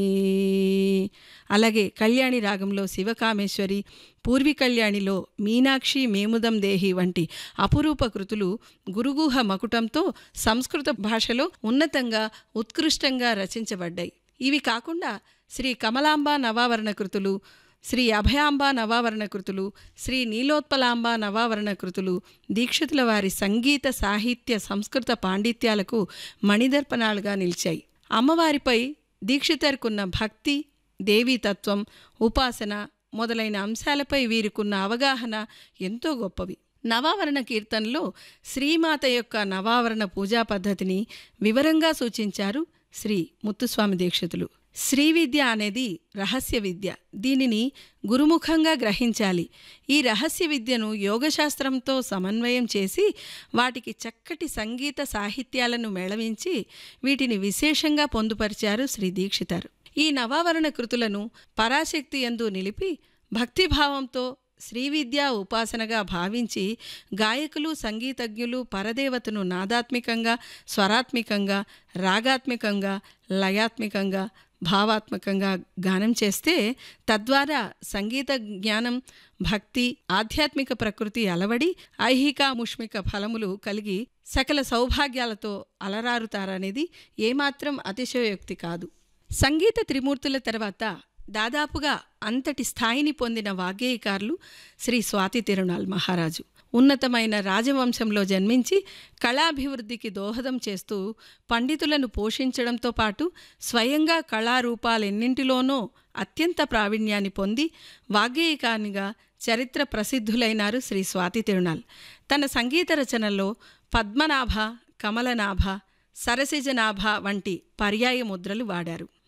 అలాగే కళ్యాణి రాగంలో శివకామేశ్వరి పూర్వి కళ్యాణిలో మీనాక్షి మేముదం దేహి వంటి అపురూప కృతులు గురుగుహ మకుటంతో సంస్కృత భాషలో ఉన్నతంగా ఉత్కృష్టంగా రచించబడ్డాయి ఇవి కాకుండా శ్రీ కమలాంబ నవావరణ కృతులు శ్రీ అభయాంబ నవావరణ కృతులు శ్రీ నీలోత్పలాంబ నవావరణ కృతులు దీక్షితుల వారి సంగీత సాహిత్య సంస్కృత పాండిత్యాలకు మణిదర్పణాలుగా నిలిచాయి అమ్మవారిపై దీక్షితర్కున్న భక్తి దేవీతత్వం ఉపాసన మొదలైన అంశాలపై వీరికున్న అవగాహన ఎంతో గొప్పవి నవావరణ కీర్తనలో శ్రీమాత యొక్క నవావరణ పూజా పద్ధతిని వివరంగా సూచించారు శ్రీ ముత్తుస్వామి దీక్షితులు శ్రీ విద్య అనేది రహస్య విద్య దీనిని గురుముఖంగా గ్రహించాలి ఈ రహస్య విద్యను యోగశాస్త్రంతో సమన్వయం చేసి వాటికి చక్కటి సంగీత సాహిత్యాలను మేళవించి వీటిని విశేషంగా పొందుపరిచారు శ్రీ దీక్షితారు ఈ నవావరణ కృతులను పరాశక్తి యందు నిలిపి భక్తిభావంతో శ్రీ విద్యా ఉపాసనగా భావించి గాయకులు సంగీతజ్ఞులు పరదేవతను నాదాత్మికంగా స్వరాత్మికంగా రాగాత్మికంగా లయాత్మికంగా భావాత్మకంగా గానం చేస్తే తద్వారా సంగీత జ్ఞానం భక్తి ఆధ్యాత్మిక ప్రకృతి అలవడి ఐహిక ముష్మిక ఫలములు కలిగి సకల సౌభాగ్యాలతో అలరారుతారనేది ఏమాత్రం అతిశయోక్తి కాదు సంగీత త్రిమూర్తుల తర్వాత దాదాపుగా అంతటి స్థాయిని పొందిన వాగ్గేయకారులు శ్రీ స్వాతి తిరునాల్ మహారాజు ఉన్నతమైన రాజవంశంలో జన్మించి కళాభివృద్ధికి దోహదం చేస్తూ పండితులను పోషించడంతో పాటు స్వయంగా కళారూపాలెన్నింటిలోనో అత్యంత ప్రావీణ్యాన్ని పొంది వాగ్గేయకానిగా చరిత్ర ప్రసిద్ధులైనారు శ్రీ స్వాతి తిరునాల్ తన సంగీత రచనల్లో పద్మనాభ కమలనాభ సరసిజనాభ వంటి పర్యాయ ముద్రలు వాడారు